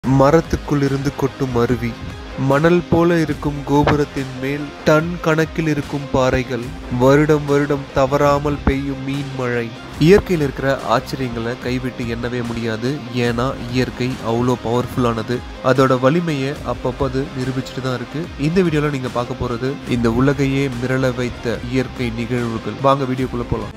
மரத்துக்குள் இருந்து கொட்டும் அருவி மணல் போல இருக்கும் கோபுரத்தின் மேல் டன் கணக்கில் இருக்கும் பாறைகள் வருடம் வருடம் தவறாமல் பெய்யும் மீன் மழை இயற்கையில் இருக்கிற ஆச்சரியங்களை கைவிட்டு எண்ணவே முடியாது ஏன்னா இயற்கை அவ்வளோ பவர்ஃபுல்லானது அதோட வலிமையை அப்பப்போ அது நிரூபிச்சுட்டு தான் இருக்கு இந்த வீடியோவில் நீங்கள் பார்க்க போகிறது இந்த உலகையே மிரள வைத்த இயற்கை நிகழ்வுகள் வாங்க வீடியோக்குள்ளே போகலாம்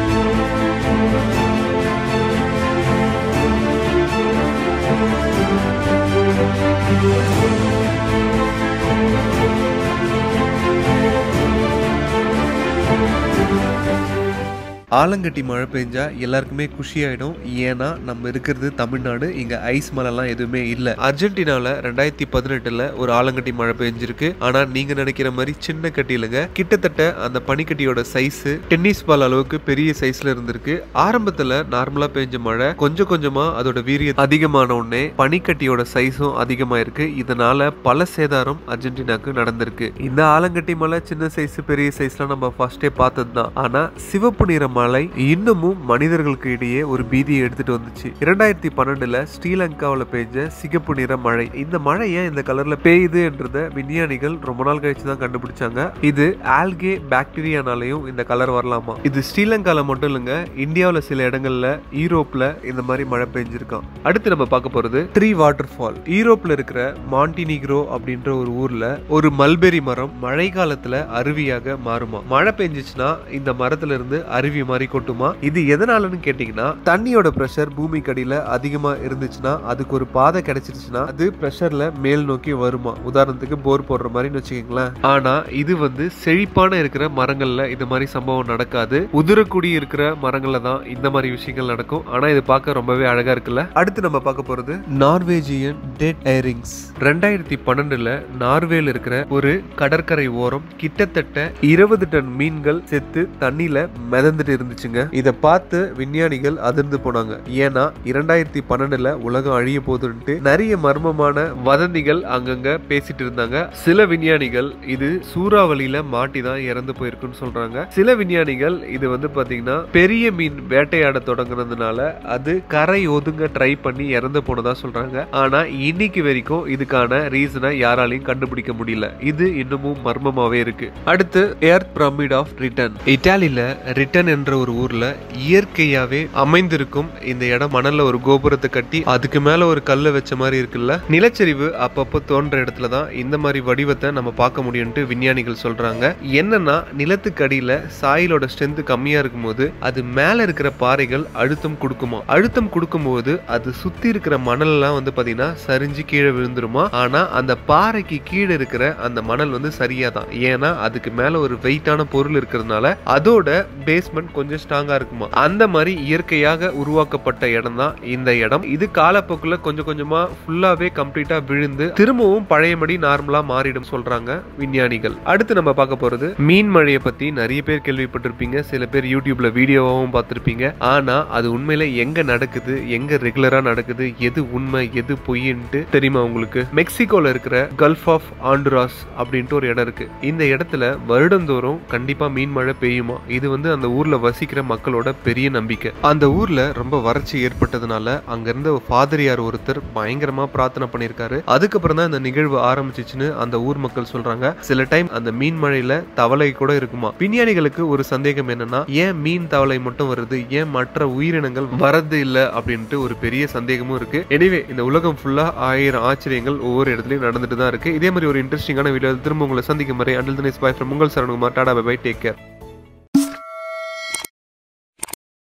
ஆலங்கட்டி மழை பெஞ்சா எல்லாருக்குமே குஷியாயிடும் ஏன்னா நம்ம இருக்கிறது தமிழ்நாடு இங்க ஐஸ் மலைலாம் எதுவுமே இல்லை அர்ஜென்டினால ரெண்டாயிரத்தி பதினெட்டுல ஒரு ஆலங்கட்டி மழை பெஞ்சிருக்கு ஆனா நீங்க நினைக்கிற மாதிரி சின்ன கட்டி இல்லைங்க கிட்டத்தட்ட அந்த பனிக்கட்டியோட சைஸ் டென்னிஸ் பால் அளவுக்கு பெரிய சைஸ்ல இருந்திருக்கு ஆரம்பத்துல நார்மலா பெஞ்ச மழை கொஞ்சம் கொஞ்சமா அதோட வீரியம் அதிகமான உடனே பனிக்கட்டியோட சைஸும் அதிகமாயிருக்கு இதனால பல சேதாரம் அர்ஜென்டினாக்கு நடந்திருக்கு இந்த ஆலங்கட்டி மலை சின்ன சைஸ் பெரிய சைஸ்லாம் நம்ம ஃபர்ஸ்டே பார்த்தது தான் ஆனா சிவப்பு நிற மலை இன்னமும் மனிதர்களுக்கு இடையே ஒரு பீதியை எடுத்துட்டு வந்துச்சு இரண்டாயிரத்தி பன்னெண்டுல ஸ்ரீலங்காவில் பெய்ஞ்ச சிகப்பு நிற மழை இந்த மழை ஏன் இந்த கலர்ல பெய்யுதுன்றத விஞ்ஞானிகள் ரொம்ப நாள் கழிச்சு தான் கண்டுபிடிச்சாங்க இது ஆல்கே பாக்டீரியானாலையும் இந்த கலர் வரலாமா இது ஸ்ரீலங்கால மட்டும் இல்லைங்க இந்தியாவில் சில இடங்கள்ல ஈரோப்ல இந்த மாதிரி மழை பெஞ்சிருக்கான் அடுத்து நம்ம பார்க்க போறது த்ரீ வாட்டர் ஃபால் ஈரோப்ல இருக்கிற மாண்டினிக்ரோ அப்படின்ற ஒரு ஊர்ல ஒரு மல்பெரி மரம் மழை காலத்துல அருவியாக மாறுமா மழை பெஞ்சிச்சுன்னா இந்த மரத்துல இருந்து அருவி மாதிரி கொட்டுமா இது எதனாலன்னு கேட்டீங்கன்னா தண்ணியோட பிரஷர் பூமிக்கு அடியில அதிகமா இருந்துச்சுன்னா அதுக்கு ஒரு பாதை கிடைச்சிருச்சுன்னா அது பிரஷர்ல மேல் நோக்கி வருமா உதாரணத்துக்கு போர் போடுற மாதிரின்னு வச்சுக்கோங்களேன் ஆனா இது வந்து செழிப்பான இருக்கிற மரங்கள்ல இந்த மாதிரி சம்பவம் நடக்காது உதிரக்குடி இருக்கிற மரங்கள்ல தான் இந்த மாதிரி விஷயங்கள் நடக்கும் ஆனா இது பார்க்க ரொம்பவே அழகா இருக்குல்ல அடுத்து நம்ம பார்க்க போறது நார்வேஜியன் டெட் ஏரிங்ஸ் ரெண்டாயிரத்தி பன்னெண்டுல நார்வேல இருக்கிற ஒரு கடற்கரை ஓரம் கிட்டத்தட்ட இருபது டன் மீன்கள் செத்து தண்ணியில மிதந்துட்டு இருந்துச்சுங்க இதை பார்த்து விஞ்ஞானிகள் அதிர்ந்து போனாங்க ஏன்னா இரண்டாயிரத்தி பன்னெண்டுல உலகம் அழிய போகுதுன்ட்டு நிறைய மர்மமான வதந்திகள் அங்கங்க பேசிட்டு இருந்தாங்க சில விஞ்ஞானிகள் இது சூறாவளியில மாட்டி தான் இறந்து போயிருக்குன்னு சொல்றாங்க சில விஞ்ஞானிகள் இது வந்து பாத்தீங்கன்னா பெரிய மீன் வேட்டையாட தொடங்குனதுனால அது கரை ஒதுங்க ட்ரை பண்ணி இறந்து போனதா சொல்றாங்க ஆனா இன்னைக்கு வரைக்கும் இதுக்கான ரீசனை யாராலையும் கண்டுபிடிக்க முடியல இது இன்னமும் மர்மமாவே இருக்கு அடுத்து எர்த் பிரமிட் ஆஃப் ரிட்டன் இட்டாலியில ரிட்டன் என்ற ஒரு ஊர்ல இயற்கையாவே அமைந்திருக்கும் இந்த இடம் மணல்ல ஒரு கோபுரத்தை கட்டி அதுக்கு மேல ஒரு கல்லை வச்ச மாதிரி இருக்குல்ல நிலச்சரிவு அப்பப்போ தோன்ற இடத்துல தான் இந்த மாதிரி வடிவத்தை நம்ம பார்க்க முடியும்ட்டு விஞ்ஞானிகள் சொல்றாங்க என்னன்னா நிலத்துக்கு அடியில சாயிலோட ஸ்ட்ரென்த் கம்மியா இருக்கும்போது அது மேல இருக்கிற பாறைகள் அழுத்தம் கொடுக்குமா அழுத்தம் கொடுக்கும்போது அது சுத்தி இருக்கிற மணல் எல்லாம் வந்து பாத்தீங்கன்னா சரிஞ்சு கீழே விழுந்துருமா ஆனா அந்த பாறைக்கு கீழே இருக்கிற அந்த மணல் வந்து சரியா தான் ஏன்னா அதுக்கு மேல ஒரு வெயிட்டான பொருள் இருக்கிறதுனால அதோட பேஸ்மெண்ட் கொஞ்சம் ஸ்ட்ராங்கா இருக்குமா அந்த மாதிரி இயற்கையாக உருவாக்கப்பட்ட இடம் தான் இந்த இடம் இது காலப்போக்குல கொஞ்சம் கொஞ்சமா ஃபுல்லாவே கம்ப்ளீட்டா விழுந்து திரும்பவும் பழையபடி நார்மலா மாறிடும் சொல்றாங்க விஞ்ஞானிகள் அடுத்து நம்ம பார்க்க போறது மீன் மழையை பத்தி நிறைய பேர் கேள்விப்பட்டிருப்பீங்க சில பேர் யூடியூப்ல வீடியோவாகவும் பார்த்திருப்பீங்க ஆனா அது உண்மையில எங்க நடக்குது எங்க ரெகுலரா நடக்குது எது உண்மை எது பொய்ன்ட்டு தெரியுமா உங்களுக்கு மெக்சிகோல இருக்கிற கல்ஃப் ஆஃப் ஆண்டுராஸ் அப்படின்ட்டு ஒரு இடம் இருக்கு இந்த இடத்துல வருடந்தோறும் கண்டிப்பா மீன் மழை பெய்யுமா இது வந்து அந்த ஊர்ல வசிக்கிற மக்களோட பெரிய நம்பிக்கை அந்த ஊர்ல ரொம்ப வறட்சி ஏற்பட்டதுனால அங்க இருந்த ஃபாதரியார் ஒருத்தர் பயங்கரமா பிரார்த்தனை பண்ணியிருக்காரு அதுக்கப்புறம் தான் இந்த நிகழ்வு ஆரம்பிச்சிச்சுன்னு அந்த ஊர் மக்கள் சொல்றாங்க சில டைம் அந்த மீன் மழையில தவளை கூட இருக்குமா விஞ்ஞானிகளுக்கு ஒரு சந்தேகம் என்னன்னா ஏன் மீன் தவளை மட்டும் வருது ஏன் மற்ற உயிரினங்கள் வரது இல்ல அப்படின்ட்டு ஒரு பெரிய சந்தேகமும் இருக்கு எனிவே இந்த உலகம் ஃபுல்லா ஆயிரம் ஆச்சரியங்கள் ஒவ்வொரு இடத்துலயும் நடந்துட்டு தான் இருக்கு இதே மாதிரி ஒரு இன்ட்ரெஸ்டிங்கான வீடியோ திரும்ப உங்களை சந்திக்கும் வரை அண்டில் தினேஷ் பாய் ஃப்ரம் உங்கள் Saranukumar tata bye take care